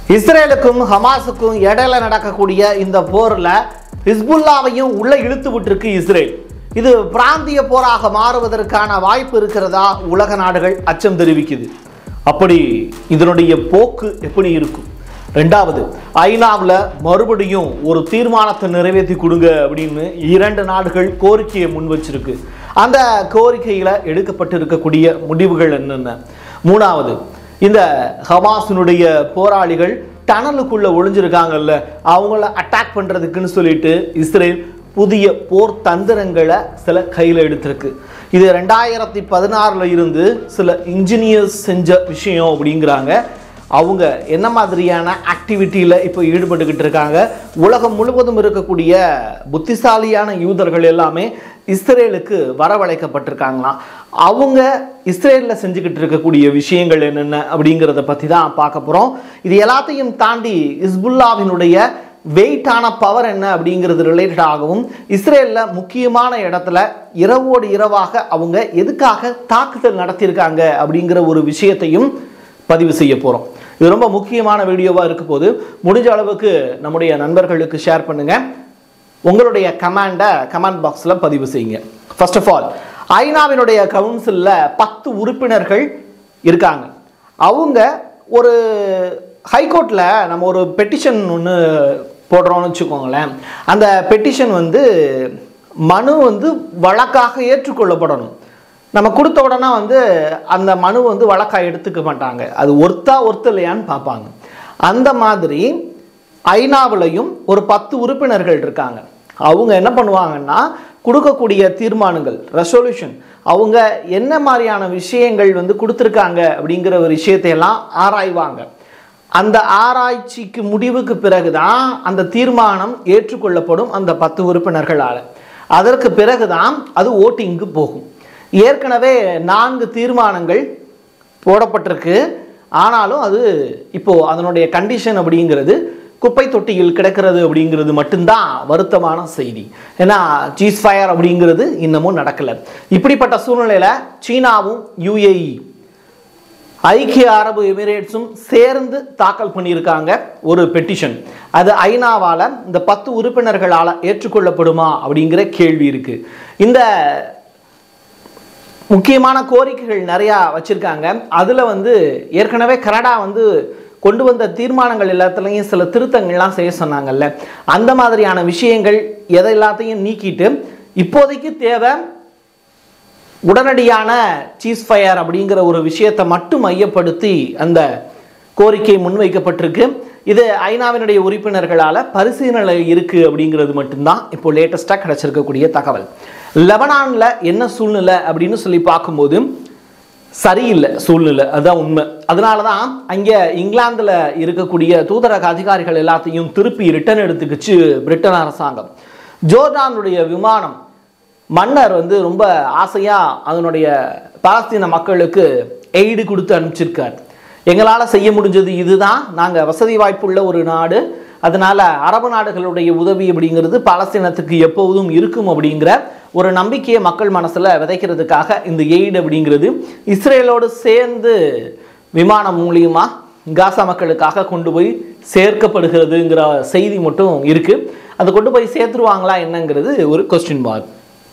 இஸ்ரேலுக்கும் ஹமாஸுக்கும் இடையில நடக்கக்கூடிய இந்த போர்ல ஹிஸ்புல்லாவையும் உள்ள இழுத்து விட்டுருக்கு இஸ்ரேல் இது பிராந்திய போராக மாறுவதற்கான வாய்ப்பு இருக்கிறதா உலக நாடுகள் அச்சம் தெரிவிக்குது அப்படி இதனுடைய போக்கு எப்படி இருக்கும் ரெண்டாவது ஐநாவில் மறுபடியும் ஒரு தீர்மானத்தை நிறைவேற்றி கொடுங்க அப்படின்னு இரண்டு நாடுகள் கோரிக்கையை முன் வச்சிருக்கு அந்த கோரிக்கையில் எடுக்கப்பட்டு இருக்கக்கூடிய முடிவுகள் என்னென்ன மூணாவது இந்த ஹமாஸினுடைய போராளிகள் டனலுக்குள்ள ஒளிஞ்சிருக்காங்கல்ல அவங்கள அட்டாக் பண்றதுக்குன்னு சொல்லிட்டு இஸ்ரேல் புதிய போர் தந்திரங்களை சில கையில் எடுத்திருக்கு இது ரெண்டாயிரத்தி பதினாறுல இருந்து சில இன்ஜினியர்ஸ் செஞ்ச விஷயம் அப்படிங்கிறாங்க அவங்க என்ன மாதிரியான ஆக்டிவிட்டியில் இப்போ ஈடுபட்டுக்கிட்டு இருக்காங்க உலகம் முழுவதும் இருக்கக்கூடிய புத்திசாலியான யூதர்கள் எல்லாமே இஸ்ரேலுக்கு வரவழைக்கப்பட்டிருக்காங்களாம் அவங்க இஸ்ரேலில் செஞ்சுக்கிட்டு இருக்கக்கூடிய விஷயங்கள் என்னென்ன அப்படிங்கிறத பற்றி தான் பார்க்க போகிறோம் இது எல்லாத்தையும் தாண்டி இஸ்புல்லாவினுடைய வெயிட்டான பவர் என்ன அப்படிங்கிறது ரிலேட்டட் ஆகவும் இஸ்ரேலில் முக்கியமான இடத்துல இரவோடு இரவாக அவங்க எதுக்காக தாக்குதல் நடத்தியிருக்காங்க அப்படிங்கிற ஒரு விஷயத்தையும் பதிவு செய்ய போகிறோம் இது ரொம்ப முக்கியமான வீடியோவாக இருக்க போது முடிஞ்ச அளவுக்கு நம்முடைய நண்பர்களுக்கு ஷேர் பண்ணுங்கள் உங்களுடைய கமாண்டை கமெண்ட் பாக்ஸில் பதிவு செய்யுங்க ஃபர்ஸ்ட் ஆஃப் ஆல் ஐநாவினுடைய கவுன்சிலில் பத்து உறுப்பினர்கள் இருக்காங்க அவங்க ஒரு ஹைகோர்ட்டில் நம்ம ஒரு பெட்டிஷன் ஒன்று போடுறோம்னு வச்சுக்கோங்களேன் அந்த பெட்டிஷன் வந்து மனு வந்து வழக்காக ஏற்றுக்கொள்ளப்படணும் நம்ம கொடுத்த உடனே வந்து அந்த மனு வந்து வழக்காக எடுத்துக்க மாட்டாங்க அது ஒர்த்தா ஒர்த்து இல்லையான்னு பார்ப்பாங்க அந்த மாதிரி ஐநாவிலையும் ஒரு பத்து உறுப்பினர்கள் இருக்காங்க அவங்க என்ன பண்ணுவாங்கன்னா கொடுக்கக்கூடிய தீர்மானங்கள் ரெசொல்யூஷன் அவங்க என்ன மாதிரியான விஷயங்கள் வந்து கொடுத்துருக்காங்க அப்படிங்கிற ஒரு விஷயத்தையெல்லாம் ஆராய்வாங்க அந்த ஆராய்ச்சிக்கு முடிவுக்கு பிறகுதான் அந்த தீர்மானம் ஏற்றுக்கொள்ளப்படும் அந்த பத்து உறுப்பினர்களால் அதற்கு பிறகுதான் அது ஓட்டிங்க்கு போகும் ஏற்கனவே நான்கு தீர்மானங்கள் போடப்பட்டிருக்கு ஆனாலும் அது இப்போ அதனுடைய கண்டிஷன் அப்படிங்கிறது குப்பை தொட்டியில் கிடக்கிறது அப்படிங்கிறது மட்டும்தான் வருத்தமான செய்தி ஏன்னா சீஸ் ஃபயர் அப்படிங்கிறது இன்னமும் நடக்கலை இப்படிப்பட்ட சூழ்நிலையில் சீனாவும் யுஏஇ ஐக்கிய அரபு எமிரேட்ஸும் சேர்ந்து தாக்கல் பண்ணியிருக்காங்க ஒரு பெட்டிஷன் அது ஐநாவால் இந்த பத்து உறுப்பினர்களால் ஏற்றுக்கொள்ளப்படுமா அப்படிங்கிற கேள்வி இருக்கு இந்த முக்கியமான கோரிக்கைகள் நிறையா வச்சுருக்காங்க அதில் வந்து ஏற்கனவே கனடா வந்து கொண்டு வந்த தீர்மானங்கள் எல்லாத்துலேயும் சில திருத்தங்கள்லாம் செய்ய சொன்னாங்கல்ல அந்த மாதிரியான விஷயங்கள் எதை எல்லாத்தையும் நீக்கிட்டு இப்போதைக்கு தேவை உடனடியான சீஸ் ஃபயர் அப்படிங்கிற ஒரு விஷயத்தை மட்டும் மையப்படுத்தி அந்த கோரிக்கை முன்வைக்கப்பட்டிருக்கு இது ஐநாவினுடைய உறுப்பினர்களால் பரிசீலனை இருக்குது அப்படிங்கிறது மட்டும்தான் இப்போ லேட்டஸ்ட்டாக கிடச்சிருக்கக்கூடிய தகவல் லெபனானில் என்ன சூழ்நிலை அப்படின்னு சொல்லி பார்க்கும்போது சரியில்லை சூழ்நிலை அதுதான் உண்மை அதனால தான் அங்கே இங்கிலாந்தில் இருக்கக்கூடிய தூதரக அதிகாரிகள் எல்லாத்தையும் திருப்பி ரிட்டர்ன் எடுத்துக்கிச்சு பிரிட்டன் அரசாங்கம் ஜோர்டானுடைய விமானம் மன்னர் வந்து ரொம்ப ஆசையாக அதனுடைய பாலஸ்தீன மக்களுக்கு எய்டு கொடுத்து அனுப்பிச்சிருக்கார் எங்களால் செய்ய முடிஞ்சது இதுதான் நாங்கள் வசதி வாய்ப்புள்ள ஒரு நாடு அதனால அரபு நாடுகளுடைய உதவி அப்படிங்கிறது பாலஸ்தீனத்துக்கு எப்போதும் இருக்கும் அப்படிங்கிற ஒரு நம்பிக்கையை மக்கள் மனசில் விதைக்கிறதுக்காக இந்த எய்டு அப்படிங்கிறது இஸ்ரேலோடு சேர்ந்து விமானம் மூலியமா காசா மக்களுக்காக கொண்டு போய் சேர்க்கப்படுகிறதுங்கிற செய்தி மட்டும் இருக்குது அதை கொண்டு போய் சேர்த்துருவாங்களா என்னங்கிறது ஒரு கொஸ்டின் மார்க்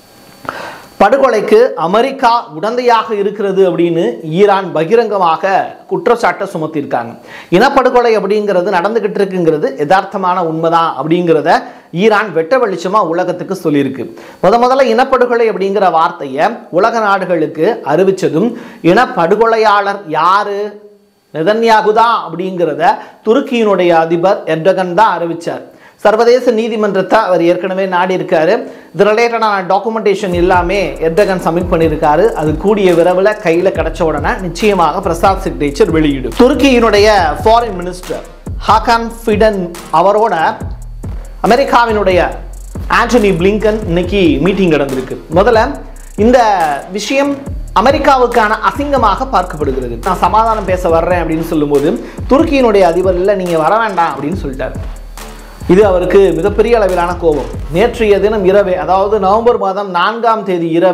படுகொலைக்கு அமெரிக்கா உடந்தையாக இருக்கிறது அப்படின்னு ஈரான் பகிரங்கமாக குற்றச்சாட்டை சுமத்தியிருக்காங்க இனப்படுகொலை அப்படிங்கிறது நடந்துகிட்டு இருக்குங்கிறது யதார்த்தமான உண்மைதான் அப்படிங்கிறத ஈரான் வெட்ட வெளிச்சமா உலகத்துக்கு சொல்லியிருக்கு முத முதல்ல இனப்படுகொலை அப்படிங்கிற வார்த்தையை உலக நாடுகளுக்கு அறிவிச்சதும் இனப்படுகொலையாளர் யாரு நெதன்யாகுதா அப்படிங்கிறத துருக்கியினுடைய அதிபர் எர்டகன் தான் அறிவிச்சார் சர்வதேச நீதிமன்றத்தை அவர் ஏற்கனவே நாடி இருக்காரு இது ரிலேட்டடான டாக்குமெண்டேஷன் எல்லாமே எர்டகன் சப்மிட் பண்ணியிருக்காரு அது கூடிய விரைவில் கையில் கிடைச்ச உடனே நிச்சயமாக பிரசாத் சிக்னேச்சர் வெளியிடும் துருக்கியினுடைய ஃபாரின் மினிஸ்டர் ஹாகான் ஃபிடன் அவரோட அமெரிக்காவினுடைய ஆண்டனி பிளிங்கன் இன்னைக்கு மீட்டிங் நடந்திருக்கு முதல்ல இந்த விஷயம் அமெரிக்காவுக்கான அசிங்கமாக பார்க்கப்படுகிறது நான் சமாதானம் பேச வர்றேன் அப்படின்னு சொல்லும்போது துருக்கியினுடைய அதிபர் இல்லை நீங்கள் வர வேண்டாம் அப்படின்னு சொல்லிட்டாரு இது அவருக்கு மிகப்பெரிய அளவிலான கோபம் நேற்றைய தினம் இரவே அதாவது நவம்பர் மாதம் நான்காம் தேதி இரவே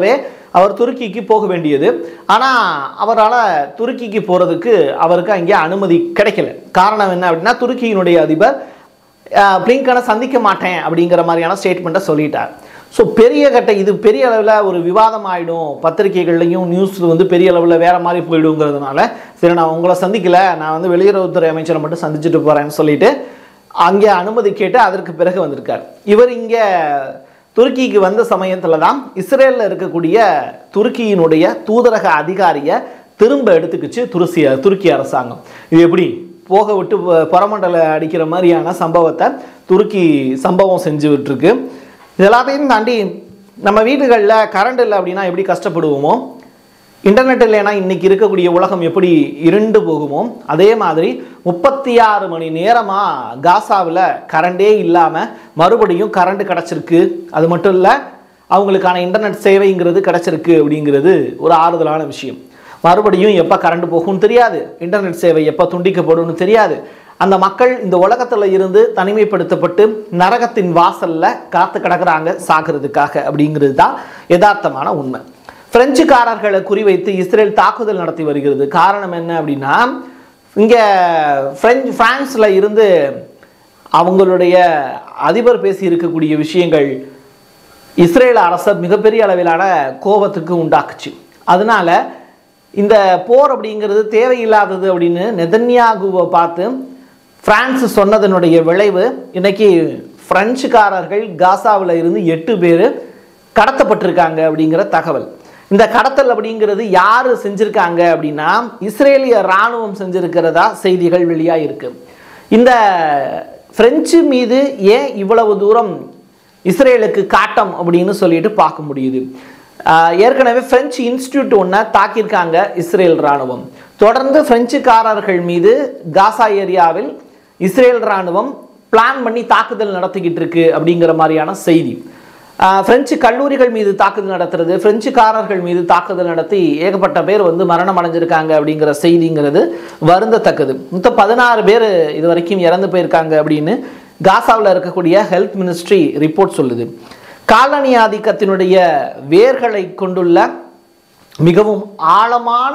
அவர் துருக்கிக்கு போக வேண்டியது ஆனால் அவரால் துருக்கிக்கு போகிறதுக்கு அவருக்கு அங்கே அனுமதி கிடைக்கல காரணம் என்ன அப்படின்னா துருக்கியினுடைய அதிபர் பிளிங்கனை சந்திக்க மாட்டேன் அப்படிங்கிற மாதிரியான ஸ்டேட்மெண்ட்டை சொல்லிட்டார் ஸோ பெரிய கட்ட இது பெரிய அளவில் ஒரு விவாதம் ஆகிடும் பத்திரிகைகள்லையும் நியூஸ் வந்து பெரிய அளவில் வேற மாதிரி போயிடுங்கிறதுனால சரி நான் உங்களை சந்திக்கல நான் வந்து வெளியுறவுத்துறை அமைச்சரை மட்டும் சந்திச்சுட்டு போகிறேன்னு சொல்லிட்டு அங்கே அனுமதி கேட்டு அதற்கு பிறகு வந்திருக்கார் இவர் இங்கே துருக்கிக்கு வந்த சமயத்தில் தான் இஸ்ரேலில் இருக்கக்கூடிய துருக்கியினுடைய தூதரக அதிகாரியை திரும்ப எடுத்துக்கிச்சு துருசிய துருக்கி அரசாங்கம் இது எப்படி போக விட்டு ப- பரமண்டல அடிக்கிற மாதிரியான சம்பவத்தை துருக்கி சம்பவம் செஞ்சு விட்டுருக்கு இது எல்லாத்தையும் தாண்டி நம்ம வீடுகளில் கரண்ட் இல்லை அப்படின்னா எப்படி கஷ்டப்படுவோமோ இன்டர்நெட் இல்லைன்னா இன்னைக்கு இருக்கக்கூடிய உலகம் எப்படி இருண்டு போகுமோ அதே மாதிரி முப்பத்தி ஆறு மணி நேரமாக காசாவில் கரண்டே இல்லாமல் மறுபடியும் கரண்ட் கிடச்சிருக்கு அது மட்டும் இல்லை அவங்களுக்கான இன்டர்நெட் சேவைங்கிறது கிடச்சிருக்கு அப்படிங்கிறது ஒரு ஆறுதலான விஷயம் மறுபடியும் எப்போ கரண்ட் போகும்னு தெரியாது இன்டர்நெட் சேவை எப்போ துண்டிக்கப்படும்னு தெரியாது அந்த மக்கள் இந்த உலகத்தில் இருந்து தனிமைப்படுத்தப்பட்டு நரகத்தின் வாசலில் காத்து கிடக்குறாங்க சாகிறதுக்காக அப்படிங்கிறது தான் யதார்த்தமான உண்மை பிரெஞ்சுக்காரர்களை குறிவைத்து இஸ்ரேல் தாக்குதல் நடத்தி வருகிறது காரணம் என்ன அப்படின்னா இங்கே பிரெஞ்சு பிரான்ஸில் இருந்து அவங்களுடைய அதிபர் பேசி இருக்கக்கூடிய விஷயங்கள் இஸ்ரேல் அரசை மிகப்பெரிய அளவிலான கோபத்துக்கு உண்டாக்குச்சு அதனால இந்த போர் அப்படிங்கிறது தேவையில்லாதது அப்படின்னு நெதன்யாகுவை பார்த்து பிரான்ஸ் சொன்னதனுடைய விளைவு இன்னைக்கு பிரெஞ்சுக்காரர்கள் காசாவில் இருந்து எட்டு பேர் கடத்தப்பட்டிருக்காங்க அப்படிங்கிற தகவல் இந்த கடத்தல் அப்படிங்கிறது யார் செஞ்சிருக்காங்க அப்படின்னா இஸ்ரேலிய இராணுவம் செஞ்சிருக்கிறதா செய்திகள் வெளியாக இருக்கு இந்த பிரெஞ்சு மீது ஏன் இவ்வளவு தூரம் இஸ்ரேலுக்கு காட்டம் அப்படின்னு சொல்லிட்டு பார்க்க முடியுது ஆஹ் ஏற்கனவே பிரெஞ்சு இன்ஸ்டியூட் ஒன்றை தாக்கியிருக்காங்க இஸ்ரேல் இராணுவம் தொடர்ந்து பிரெஞ்சுக்காரர்கள் மீது காசா ஏரியாவில் இஸ்ரேல் இராணுவம் பிளான் பண்ணி தாக்குதல் நடத்திக்கிட்டு இருக்கு அப்படிங்கிற மாதிரியான செய்தி ஆஹ் பிரெஞ்சு கல்லூரிகள் மீது தாக்குதல் நடத்துறது பிரெஞ்சுக்காரர்கள் மீது தாக்குதல் நடத்தி ஏகப்பட்ட பேர் வந்து மரணம் அடைஞ்சிருக்காங்க அப்படிங்கிற செய்திங்கிறது வருந்தத்தக்கது மொத்தம் பதினாறு பேர் இது வரைக்கும் இறந்து போயிருக்காங்க அப்படின்னு காசாவில் இருக்கக்கூடிய ஹெல்த் மினிஸ்ட்ரி ரிப்போர்ட் சொல்லுது காலனி ஆதிக்கத்தினுடைய வேர்களை கொண்டுள்ள மிகவும் ஆழமான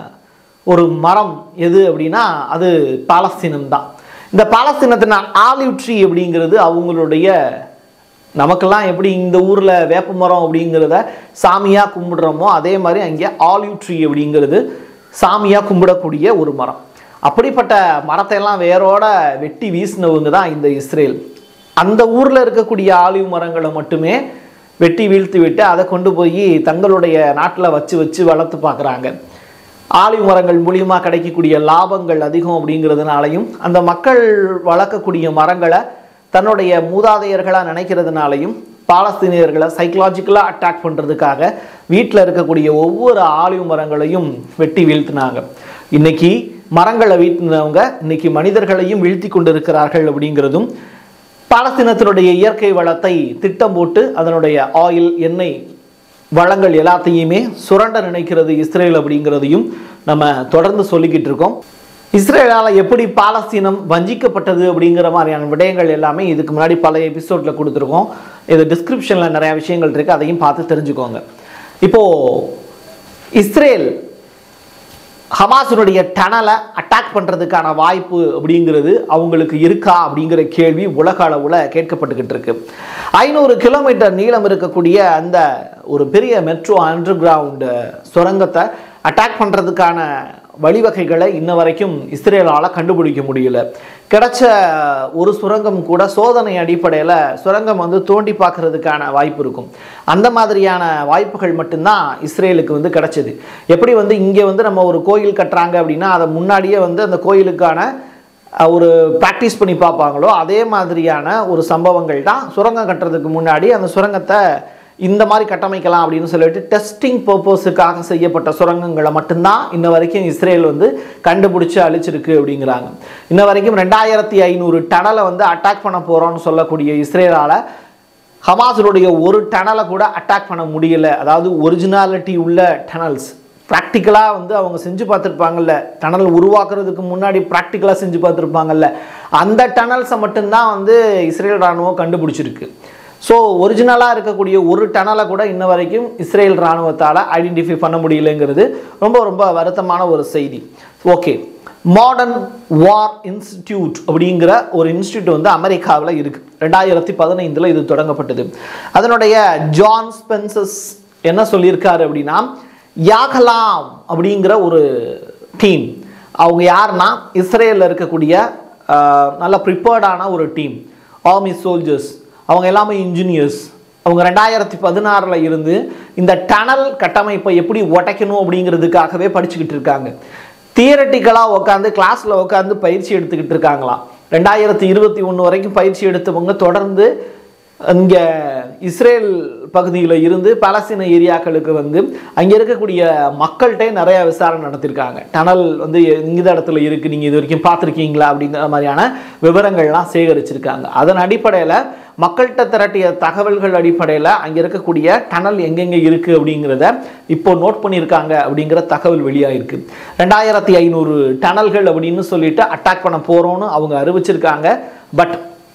ஒரு மரம் எது அப்படின்னா அது பாலஸ்தீனம் தான் இந்த பாலஸ்தீனத்தின ஆலிவ் ட்ரீ அப்படிங்கிறது அவங்களுடைய நமக்கெல்லாம் எப்படி இந்த ஊரில் வேப்ப மரம் அப்படிங்கிறத சாமியாக கும்பிடுறோமோ அதே மாதிரி அங்கே ஆலிவ் ட்ரீ அப்படிங்கிறது சாமியாக கும்பிடக்கூடிய ஒரு மரம் அப்படிப்பட்ட மரத்தை எல்லாம் வேரோட வெட்டி வீசினவங்க தான் இந்த இஸ்ரேல் அந்த ஊரில் இருக்கக்கூடிய ஆலிவ் மரங்களை மட்டுமே வெட்டி வீழ்த்தி விட்டு அதை கொண்டு போய் தங்களுடைய நாட்டில் வச்சு வச்சு வளர்த்து பார்க்குறாங்க ஆலிவ் மரங்கள் மூலியமாக கிடைக்கக்கூடிய லாபங்கள் அதிகம் அப்படிங்கிறதுனாலையும் அந்த மக்கள் வளர்க்கக்கூடிய மரங்களை தன்னுடைய மூதாதையர்களாக நினைக்கிறதுனாலையும் பாலஸ்தீனியர்களை சைக்கலாஜிக்கலாக அட்டாக் பண்ணுறதுக்காக வீட்டில் இருக்கக்கூடிய ஒவ்வொரு ஆலிவ் மரங்களையும் வெட்டி வீழ்த்தினாங்க இன்னைக்கு மரங்களை வீழ்த்தினவங்க இன்னைக்கு மனிதர்களையும் வீழ்த்தி கொண்டிருக்கிறார்கள் அப்படிங்கிறதும் பாலஸ்தீனத்தினுடைய இயற்கை வளத்தை திட்டம் போட்டு அதனுடைய ஆயில் எண்ணெய் வளங்கள் எல்லாத்தையுமே சுரண்ட நினைக்கிறது இஸ்ரேல் அப்படிங்கிறதையும் நம்ம தொடர்ந்து சொல்லிக்கிட்டு இருக்கோம் இஸ்ரேலால் எப்படி பாலஸ்தீனம் வஞ்சிக்கப்பட்டது அப்படிங்கிற மாதிரியான விடயங்கள் எல்லாமே இதுக்கு முன்னாடி பல எபிசோடில் கொடுத்துருக்கோம் இது டிஸ்கிரிப்ஷனில் நிறையா விஷயங்கள் இருக்குது அதையும் பார்த்து தெரிஞ்சுக்கோங்க இப்போது இஸ்ரேல் ஹமாஸினுடைய டனலை அட்டாக் பண்ணுறதுக்கான வாய்ப்பு அப்படிங்கிறது அவங்களுக்கு இருக்கா அப்படிங்கிற கேள்வி உலக அளவில் கேட்கப்பட்டுக்கிட்டு இருக்கு ஐநூறு கிலோமீட்டர் நீளம் இருக்கக்கூடிய அந்த ஒரு பெரிய மெட்ரோ அண்டர் கிரவுண்டு சுரங்கத்தை அட்டாக் பண்ணுறதுக்கான வழிவகைகளை இன்ன வரைக்கும் இஸ்ரேலால் கண்டுபிடிக்க முடியல கிடைச்ச ஒரு சுரங்கம் கூட சோதனை அடிப்படையில் சுரங்கம் வந்து தோண்டி பார்க்கறதுக்கான வாய்ப்பு இருக்கும் அந்த மாதிரியான வாய்ப்புகள் மட்டும்தான் இஸ்ரேலுக்கு வந்து கிடைச்சது எப்படி வந்து இங்கே வந்து நம்ம ஒரு கோயில் கட்டுறாங்க அப்படின்னா அதை முன்னாடியே வந்து அந்த கோயிலுக்கான அஹ், ஒரு ப்ராக்டிஸ் பண்ணி பார்ப்பாங்களோ அதே மாதிரியான ஒரு சம்பவங்கள் தான் சுரங்கம் கட்டுறதுக்கு முன்னாடி அந்த சுரங்கத்தை இந்த மாதிரி கட்டமைக்கலாம் அப்படின்னு சொல்லிட்டு டெஸ்டிங் பர்பஸுக்காக செய்யப்பட்ட சுரங்கங்களை மட்டும்தான் இன்ன வரைக்கும் இஸ்ரேல் வந்து கண்டுபிடிச்சு அழிச்சிருக்கு அப்படிங்கிறாங்க இன்ன வரைக்கும் ரெண்டாயிரத்தி ஐநூறு டனலை வந்து அட்டாக் பண்ண போகிறோம்னு சொல்லக்கூடிய இஸ்ரேலால் ஹமாஸுடைய ஒரு டனலை கூட அட்டாக் பண்ண முடியல அதாவது ஒரிஜினாலிட்டி உள்ள டனல்ஸ் ப்ராக்டிக்கலாக வந்து அவங்க செஞ்சு பார்த்துருப்பாங்கல்ல டனல் உருவாக்குறதுக்கு முன்னாடி ப்ராக்டிக்கலாக செஞ்சு பார்த்துருப்பாங்கல்ல அந்த டனல்ஸை மட்டும்தான் வந்து இஸ்ரேல் ராணுவம் கண்டுபிடிச்சிருக்கு ஸோ ஒரிஜினலாக இருக்கக்கூடிய ஒரு டனலை கூட இன்ன வரைக்கும் இஸ்ரேல் இராணுவத்தால் ஐடென்டிஃபை பண்ண முடியலங்கிறது ரொம்ப ரொம்ப வருத்தமான ஒரு செய்தி ஓகே மாடர்ன் வார் இன்ஸ்டிடியூட் அப்படிங்கிற ஒரு இன்ஸ்டியூட் வந்து அமெரிக்காவில் இருக்கு ரெண்டாயிரத்தி பதினைந்தில் இது தொடங்கப்பட்டது அதனுடைய ஜான் ஸ்பென்சஸ் என்ன சொல்லியிருக்காரு அப்படின்னா யாகலாம் அப்படிங்கிற ஒரு டீம் அவங்க யாருன்னா இஸ்ரேலில் இருக்கக்கூடிய ஆஹ், நல்ல ப்ரிப்பேர்டான ஒரு டீம் ஆர்மி சோல்ஜர்ஸ் அவங்க எல்லாமே இன்ஜினியர்ஸ் அவங்க ரெண்டாயிரத்தி பதினாறில் இருந்து இந்த டனல் கட்டமைப்பை எப்படி உடைக்கணும் அப்படிங்கிறதுக்காகவே படிச்சுக்கிட்டு இருக்காங்க தியரட்டிக்கலாக உட்காந்து கிளாஸில் உட்காந்து பயிற்சி எடுத்துக்கிட்டு இருக்காங்களாம் ரெண்டாயிரத்தி இருபத்தி ஒன்று வரைக்கும் பயிற்சி எடுத்தவங்க தொடர்ந்து இங்கே இஸ்ரேல் பகுதியில் இருந்து பாலஸ்தீன ஏரியாக்களுக்கு வந்து அங்கே இருக்கக்கூடிய மக்கள்கிட்ட நிறைய விசாரணை நடத்தியிருக்காங்க டனல் வந்து இந்த இடத்துல இருக்குது நீங்கள் இது வரைக்கும் பார்த்துருக்கீங்களா அப்படிங்கிற மாதிரியான விவரங்கள்லாம் சேகரிச்சிருக்காங்க அதன் அடிப்படையில் மக்கள்கிட்ட திரட்டிய தகவல்கள் அடிப்படையில் அங்கே இருக்கக்கூடிய டனல் எங்கெங்கே இருக்குது அப்படிங்கிறத இப்போ நோட் பண்ணியிருக்காங்க அப்படிங்கிற தகவல் வெளியாயிருக்கு ரெண்டாயிரத்தி ஐநூறு டனல்கள் அப்படின்னு சொல்லிட்டு அட்டாக் பண்ண போகிறோன்னு அவங்க அறிவிச்சிருக்காங்க பட்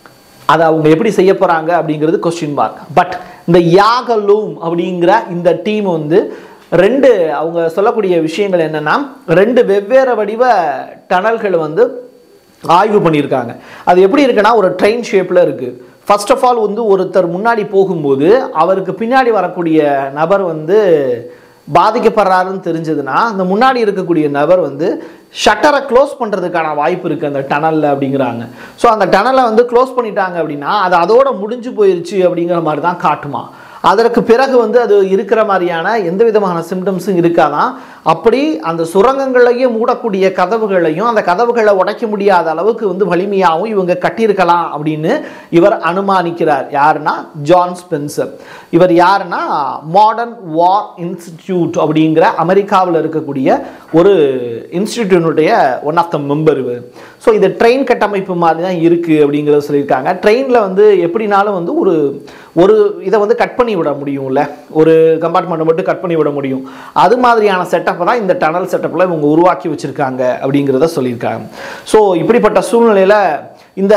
அதை அவங்க எப்படி செய்ய போகிறாங்க அப்படிங்கிறது கொஸ்டின் மார்க் பட் இந்த யாகலூம் அப்படிங்கிற இந்த டீம் வந்து ரெண்டு அவங்க சொல்லக்கூடிய விஷயங்கள் என்னன்னா ரெண்டு வெவ்வேறு வடிவ டனல்கள் வந்து ஆய்வு பண்ணியிருக்காங்க அது எப்படி இருக்குன்னா ஒரு ட்ரெயின் ஷேப்பில் இருக்குது ஃபர்ஸ்ட் ஆஃப் ஆல் வந்து ஒருத்தர் முன்னாடி போகும்போது அவருக்கு பின்னாடி வரக்கூடிய நபர் வந்து பாதிக்கப்படுறாருன்னு தெரிஞ்சதுன்னா அந்த முன்னாடி இருக்கக்கூடிய நபர் வந்து ஷட்டரை க்ளோஸ் பண்ணுறதுக்கான வாய்ப்பு இருக்குது அந்த டனலில் அப்படிங்கிறாங்க ஸோ அந்த டனலை வந்து க்ளோஸ் பண்ணிட்டாங்க அப்படின்னா அது அதோட முடிஞ்சு போயிருச்சு அப்படிங்கிற மாதிரி தான் காட்டுமா அதற்கு பிறகு வந்து அது இருக்கிற மாதிரியான எந்த விதமான சிம்டம்ஸும் இருக்காதான் அப்படி அந்த சுரங்கங்களையே மூடக்கூடிய கதவுகளையும் அந்த கதவுகளை உடைக்க முடியாத அளவுக்கு வந்து வலிமையாகவும் இவங்க கட்டியிருக்கலாம் அப்படின்னு இவர் அனுமானிக்கிறார் யாருன்னா ஜான் ஸ்பென்சர் இவர் யாருன்னா மாடர்ன் வார் இன்ஸ்டிடியூட் அப்படிங்கிற அமெரிக்காவில் இருக்கக்கூடிய ஒரு இன்ஸ்டிடியூனுடைய ஒன் ஆஃப் த மெம்பர் இவர் ஸோ இது ட்ரெயின் கட்டமைப்பு மாதிரி தான் இருக்குது அப்படிங்கிறத சொல்லியிருக்காங்க ட்ரெயினில் வந்து எப்படினாலும் வந்து ஒரு ஒரு இதை வந்து கட் பண்ணி விட முடியும்ல ஒரு கம்பார்ட்மெண்ட்டை மட்டும் கட் பண்ணி விட முடியும் அது மாதிரியான செட்டப்பை தான் இந்த டனல் செட்டப்பில் இவங்க உருவாக்கி வச்சுருக்காங்க அப்படிங்கிறத சொல்லியிருக்காங்க ஸோ இப்படிப்பட்ட சூழ்நிலையில் இந்த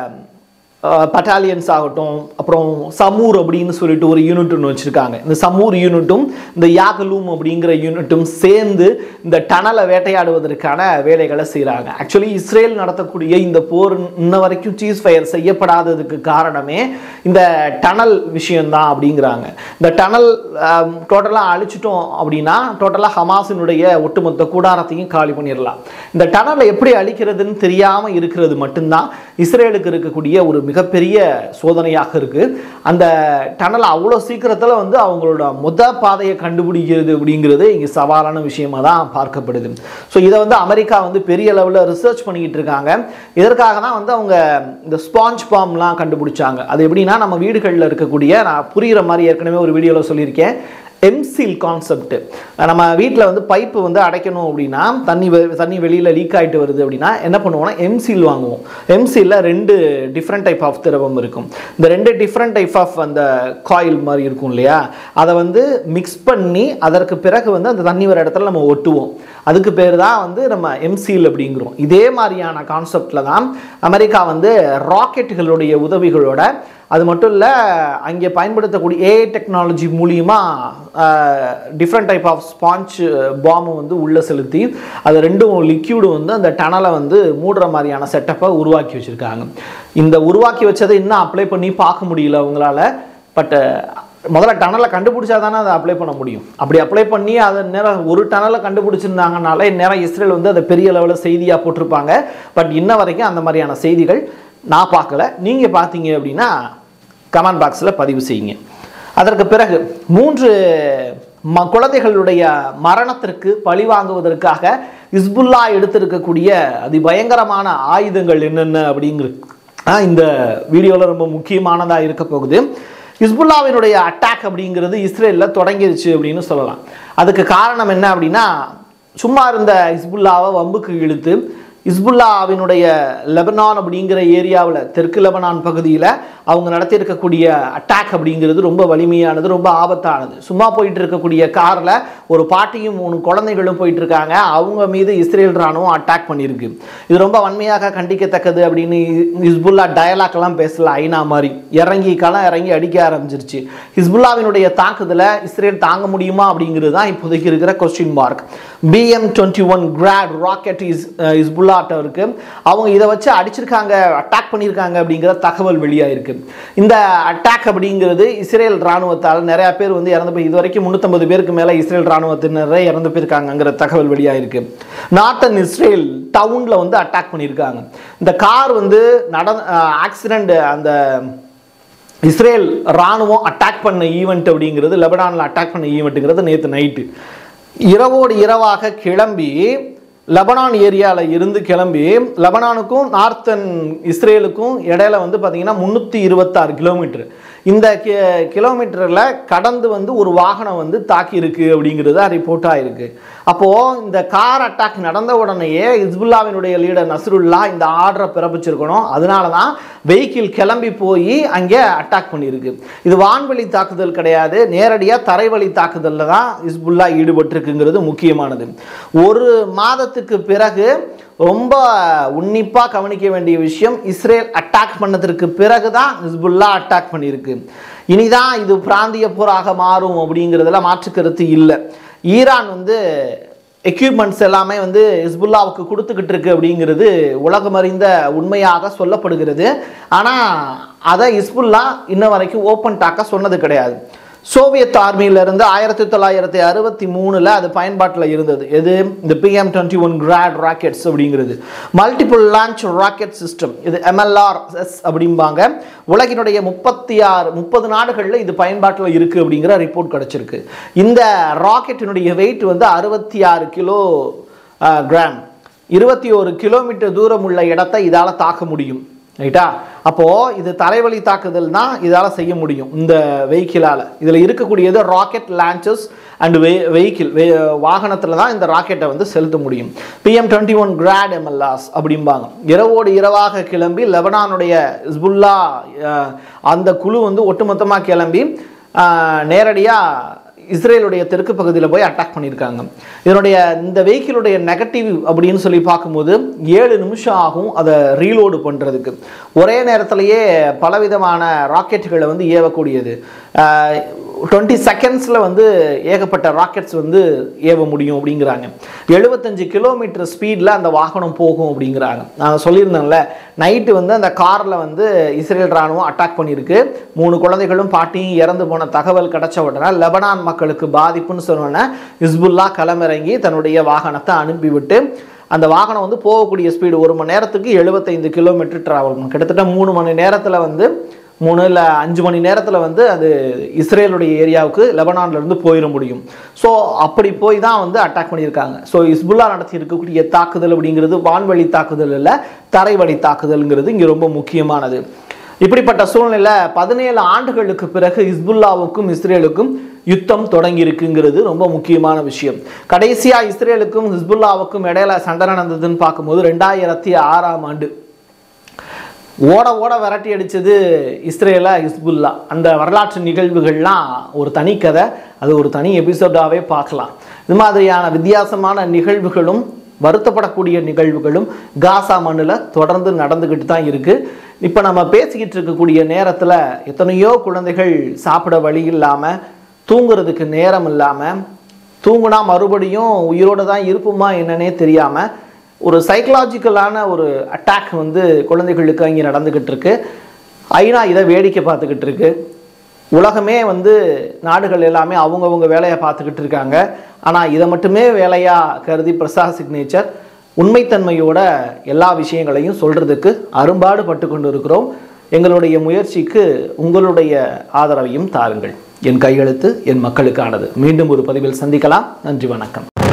பட்டாலியன்ஸ் ஆகட்டும் அப்புறம் சமூர் அப்படின்னு சொல்லிட்டு ஒரு யூனிட் ஒன்று வச்சுருக்காங்க இந்த சமூர் யூனிட்டும் இந்த யாகலூம் அப்படிங்கிற யூனிட்டும் சேர்ந்து இந்த டனலை வேட்டையாடுவதற்கான வேலைகளை செய்கிறாங்க ஆக்சுவலி இஸ்ரேல் நடத்தக்கூடிய இந்த போர் இன்ன வரைக்கும் சீஸ் ஃபயர் செய்யப்படாததுக்கு காரணமே இந்த டனல் விஷயம்தான் அப்படிங்கிறாங்க இந்த டனல் டோட்டலாக அழிச்சிட்டோம் அப்படின்னா டோட்டலாக ஹமாஸினுடைய ஒட்டுமொத்த கூடாரத்தையும் காலி பண்ணிடலாம் இந்த டனலை எப்படி அழிக்கிறதுன்னு தெரியாமல் இருக்கிறது மட்டும்தான் இஸ்ரேலுக்கு இருக்கக்கூடிய ஒரு மிகப்பெரிய சோதனையாக இருக்குது அந்த டனல் அவ்வளோ சீக்கிரத்தில் வந்து அவங்களோட முத பாதையை கண்டுபிடிக்கிறது அப்படிங்கிறது இங்கே சவாலான விஷயமா தான் பார்க்கப்படுது ஸோ இதை வந்து அமெரிக்கா வந்து பெரிய லெவலில் ரிசர்ச் பண்ணிக்கிட்டு இருக்காங்க இதற்காக தான் வந்து அவங்க இந்த ஸ்பாஞ்ச் பாம்லாம் கண்டுபிடிச்சாங்க அது எப்படின்னா நம்ம வீடுகளில் இருக்கக்கூடிய நான் புரிகிற மாதிரி ஏற்கனவே ஒரு வீடியோவில் சொல்லியிருக்கேன் எம்சில் கான்செப்ட் நம்ம வீட்டில் வந்து பைப்பு வந்து அடைக்கணும் அப்படின்னா தண்ணி வெ- தண்ணி வெளியில் லீக் ஆகிட்டு வருது அப்படின்னா என்ன பண்ணுவோம்னா எம்சில் வாங்குவோம் எம்சியில் ரெண்டு டிஃப்ரெண்ட் டைப் ஆஃப் திரவம் இருக்கும் இந்த ரெண்டு டிஃப்ரெண்ட் டைப் ஆஃப் அந்த காயில் மாதிரி இருக்கும் இல்லையா அதை வந்து மிக்ஸ் பண்ணி அதற்கு பிறகு வந்து அந்த தண்ணி வர இடத்துல நம்ம ஒட்டுவோம் அதுக்கு பேர் தான் வந்து நம்ம எம்சில் அப்படிங்கிறோம் இதே மாதிரியான கான்செப்டில் தான் அமெரிக்கா வந்து ராக்கெட்டுகளுடைய உதவிகளோட அது மட்டும் இல்லை அங்கே பயன்படுத்தக்கூடிய ஏஐ டெக்னாலஜி மூலியமாக டிஃப்ரெண்ட் டைப் ஆஃப் ஸ்பாஞ்ச் பாம்பை வந்து உள்ளே செலுத்தி அது ரெண்டும் லிக்யூடு வந்து அந்த டனலை வந்து மூடுற மாதிரியான செட்டப்பை உருவாக்கி வச்சுருக்காங்க இந்த உருவாக்கி வச்சதை இன்னும் அப்ளை பண்ணி பார்க்க முடியல அவங்களால பட் முதல்ல டனலை கண்டுபிடிச்சா தானே அதை அப்ளை பண்ண முடியும் அப்படி அப்ளை பண்ணி அதை நேரம் ஒரு டனலை கண்டுபிடிச்சிருந்தாங்கனால இந்நேரம் இஸ்ரேல் வந்து அதை பெரிய லெவலில் செய்தியாக போட்டிருப்பாங்க பட் இன்ன வரைக்கும் அந்த மாதிரியான செய்திகள் நான் பார்க்கல நீங்கள் பார்த்தீங்க அப்படின்னா கமெண்ட் பாக்ஸில் பதிவு செய்யுங்க அதற்கு பிறகு மூன்று ம குழந்தைகளுடைய மரணத்திற்கு பழி வாங்குவதற்காக இஸ்புல்லா எடுத்திருக்கக்கூடிய அதிபயங்கரமான ஆயுதங்கள் என்னென்ன அப்படிங்கிறது ஆ, இந்த வீடியோவில் ரொம்ப முக்கியமானதாக இருக்க போகுது ஹிஸ்புல்லாவினுடைய அட்டாக் அப்படிங்கிறது இஸ்ரேலில் தொடங்கிருச்சு அப்படின்னு சொல்லலாம் அதுக்கு காரணம் என்ன அப்படின்னா சும்மா இருந்த ஹிஸ்புல்லாவை வம்புக்கு இழுத்து இஸ்புல்லாவினுடைய லெபனான் அப்படிங்கிற ஏரியாவில் தெற்கு லெபனான் பகுதியில் அவங்க நடத்தியிருக்கக்கூடிய அட்டாக் அப்படிங்கிறது ரொம்ப வலிமையானது ரொம்ப ஆபத்தானது சும்மா போயிட்டு இருக்கக்கூடிய காரில் ஒரு பாட்டியும் மூணு குழந்தைகளும் போயிட்டு இருக்காங்க அவங்க மீது இஸ்ரேல் ராணுவம் அட்டாக் பண்ணியிருக்கு இது ரொம்ப வன்மையாக கண்டிக்கத்தக்கது அப்படின்னு ஹிஸ்புல்லா டயலாக்லாம் பேசல ஐநா மாதிரி இறங்கி களம் இறங்கி அடிக்க ஆரம்பிச்சிருச்சு ஹிஸ்புல்லாவினுடைய தாக்குதலை இஸ்ரேல் தாங்க முடியுமா அப்படிங்கிறது தான் இப்போதைக்கு இருக்கிற question mark BM twenty one Grad rocket is ஹிஸ்புல்லாட்ட இருக்கு அவங்க இதை வச்சு அடிச்சிருக்காங்க அட்டாக் பண்ணியிருக்காங்க அப்படிங்கிற தகவல் வெளியாயிருக்கு இந்த அட்டாக் அப்படிங்கிறது இஸ்ரேல் ராணுவத்தால் நிறைய பேர் வந்து இறந்து போய் இது வரைக்கும் முந்நூற்றம்பது பேருக்கு மேலே இஸ்ரேல் ராணுவத்தினரே இறந்து போயிருக்காங்கங்கிற தகவல் வெளியாயிருக்கு நார்த்தன் இஸ்ரேல் டவுனில் வந்து அட்டாக் பண்ணியிருக்காங்க இந்த கார் வந்து நட ஆக்சிடெண்ட் அந்த இஸ்ரேல் ராணுவம் அட்டாக் பண்ண ஈவெண்ட் அப்படிங்கிறது லெபனானில் அட்டாக் பண்ண ஈவெண்ட்டுங்கிறது நேற்று நைட்டு இரவோடு இரவாக கிளம்பி லெபனான் ஏரியாவில் இருந்து கிளம்பி லெபனானுக்கும் நார்த்தன் இஸ்ரேலுக்கும் இடையில வந்து பார்த்தீங்கன்னா முந்நூற்றி இருபத்தாறு கிலோமீட்டர் இந்த கி கிலோமீட்டரில் கடந்து வந்து ஒரு வாகனம் வந்து தாக்கியிருக்கு அப்படிங்கிறது ரிப்போர்ட் ஆயிருக்கு அப்போது இந்த கார் அட்டாக் நடந்த உடனேயே இஸ்புல்லாவினுடைய லீடர் நஸ்ருல்லா இந்த ஆர்டரை பிறப்பிச்சிருக்கணும் அதனால தான் வெஹிக்கிள் கிளம்பி போய் அங்கே அட்டாக் பண்ணியிருக்கு இது வான்வெளி தாக்குதல் கிடையாது நேரடியாக தரைவழி தாக்குதலில் தான் இஸ்புல்லா ஈடுபட்டிருக்குங்கிறது முக்கியமானது ஒரு மாதத்துக்கு பிறகு ரொம்ப உன்னிப்பாக கவனிக்க வேண்டிய விஷயம் இஸ்ரேல் அட்டாக் பண்ணதற்கு பிறகு தான் ஹிஸ்புல்லா அட்டாக் பண்ணியிருக்கு இனிதான் இது பிராந்திய போராக மாறும் அப்படிங்கிறதுல மாற்று கருத்து இல்லை ஈரான் வந்து எக்யூப்மெண்ட்ஸ் எல்லாமே வந்து ஹிஸ்புல்லாவுக்கு கொடுத்துக்கிட்டு இருக்கு அப்படிங்கிறது உலகமறிந்த உண்மையாக சொல்லப்படுகிறது ஆனால் அதை ஹிஸ்புல்லா இன்ன வரைக்கும் ஓப்பன் டாக்க சொன்னது கிடையாது சோவியத் ஆர்மியிலிருந்து ஆயிரத்தி தொள்ளாயிரத்தி அறுபத்தி மூணில் அது பயன்பாட்டில் இருந்தது எது இந்த BM twenty one Grad rockets அப்படிங்கிறது மல்டிபிள் லான்ச் ராக்கெட் சிஸ்டம் இது எம்எல்ஆர்எஸ் அப்படிம்பாங்க உலகினுடைய முப்பத்தி ஆறு முப்பது நாடுகளில் இது பயன்பாட்டில் இருக்குது அப்படிங்கிற ரிப்போர்ட் கிடச்சிருக்கு இந்த ராக்கெட்டினுடைய வெயிட் வந்து அறுபத்தி ஆறு கிலோ கிராம் இருபத்தி ஒரு கிலோமீட்டர் தூரம் உள்ள இடத்தை இதால் தாக்க முடியும் ரைட்டா அப்போது இது தலைவலி தாக்குதல் தான் இதால் செய்ய முடியும் இந்த வெஹிக்கிளால் இதில் இருக்கக்கூடியது ராக்கெட் லான்ச்சஸ் அண்ட் வெ வெஹிக்கிள் வெ வாகனத்தில் தான் இந்த ராக்கெட்டை வந்து செலுத்த முடியும் BM twenty one Grad MLRS அப்படிம்பாங்க இரவோடு இரவாக கிளம்பி லெபனானுடைய இஸ்புல்லா அஹ், அந்த குழு வந்து ஒட்டுமொத்தமாக கிளம்பி நேரடியாக இஸ்ரேலுடைய தெற்கு பகுதியில் போய் அட்டாக் பண்ணியிருக்காங்க இதனுடைய இந்த வெஹிக்கிளுடைய நெகட்டிவ் அப்படின்னு சொல்லி பார்க்கும்போது ஏழு நிமிஷம் ஆகும் அதை ரீலோடு பண்ணுறதுக்கு ஒரே நேரத்திலேயே பலவிதமான ராக்கெட்டுகளை வந்து ஏவக்கூடியது டுவெண்ட்டி செகண்ட்ஸில் வந்து ஏகப்பட்ட ராக்கெட்ஸ் வந்து ஏவ முடியும் அப்படிங்கிறாங்க எழுபத்தஞ்சு கிலோமீட்டர் ஸ்பீடில் அந்த வாகனம் போகும் அப்படிங்கிறாங்க நான் சொல்லியிருந்தேன்ல நைட்டு வந்து அந்த காரில் வந்து இஸ்ரேல் ராணுவம் அட்டாக் பண்ணியிருக்கு மூணு குழந்தைகளும் பாட்டியும் இறந்து போன தகவல் கிடைச்ச உடனே லெபனான் மக்களுக்கு பாதிப்புன்னு சொன்னோன்னே ஹிஸ்புல்லா களமிறங்கி தன்னுடைய வாகனத்தை அனுப்பிவிட்டு அந்த வாகனம் வந்து போகக்கூடிய ஸ்பீடு ஒரு மணி நேரத்துக்கு எழுபத்தைந்து கிலோமீட்டர் ட்ராவல் பண்ணும் கிட்டத்தட்ட மூணு மணி நேரத்தில் வந்து மூணு இல்லை அஞ்சு மணி நேரத்தில் வந்து அது இஸ்ரேலுடைய ஏரியாவுக்கு லெபனான்ல இருந்து போயிட முடியும் ஸோ அப்படி போய் தான் வந்து அட்டாக் பண்ணியிருக்காங்க ஸோ இஸ்புல்லா நடத்தி இருக்கக்கூடிய தாக்குதல் அப்படிங்கிறது வான்வழி தாக்குதல் இல்லை தரைவழி தாக்குதல்ங்கிறது இங்கே ரொம்ப முக்கியமானது இப்படிப்பட்ட சூழ்நிலை பதினேழு ஆண்டுகளுக்கு பிறகு ஹிஸ்புல்லாவுக்கும் இஸ்ரேலுக்கும் யுத்தம் தொடங்கி இருக்குங்கிறது ரொம்ப முக்கியமான விஷயம் கடைசியா இஸ்ரேலுக்கும் ஹிஸ்புல்லாவுக்கும் இடையில சண்டை நடந்ததுன்னு பார்க்கும்போது ரெண்டாயிரத்தி ஆறாம் ஆண்டு ஓட ஓட விரட்டி அடித்தது இஸ்ரேலா ஹிஸ்புல்லா அந்த வரலாற்று நிகழ்வுகள்லாம் ஒரு தனி கதை அது ஒரு தனி எபிசோடாகவே பார்க்கலாம் இது மாதிரியான வித்தியாசமான நிகழ்வுகளும் வருத்தப்படக்கூடிய நிகழ்வுகளும் காசா மண்ணில் தொடர்ந்து நடந்துக்கிட்டு தான் இருக்குது இப்போ நம்ம பேசிக்கிட்டு இருக்கக்கூடிய நேரத்தில் எத்தனையோ குழந்தைகள் சாப்பிட வழி இல்லாமல் தூங்குறதுக்கு நேரம் இல்லாமல் தூங்குனா மறுபடியும் உயிரோடு தான் இருப்புமா என்னன்னே தெரியாமல் ஒரு சைக்கலாஜிக்கலான ஒரு அட்டாக் வந்து குழந்தைகளுக்கு அங்கே நடந்துக்கிட்டு இருக்கு ஐநா இதை வேடிக்கை பார்த்துக்கிட்டு இருக்கு உலகமே வந்து நாடுகள் எல்லாமே அவங்கவங்க வேலையை பார்த்துக்கிட்டு இருக்காங்க ஆனால் இதை மட்டுமே வேலையாக கருதி பிரசாத் சிக்னேச்சர் உண்மைத்தன்மையோட எல்லா விஷயங்களையும் சொல்கிறதுக்கு அரும்பாடு பட்டு கொண்டு இருக்கிறோம் எங்களுடைய முயற்சிக்கு உங்களுடைய ஆதரவையும் தாருங்கள் என் கையெழுத்து என் மக்களுக்கானது மீண்டும் ஒரு பதிவில் சந்திக்கலாம் நன்றி வணக்கம்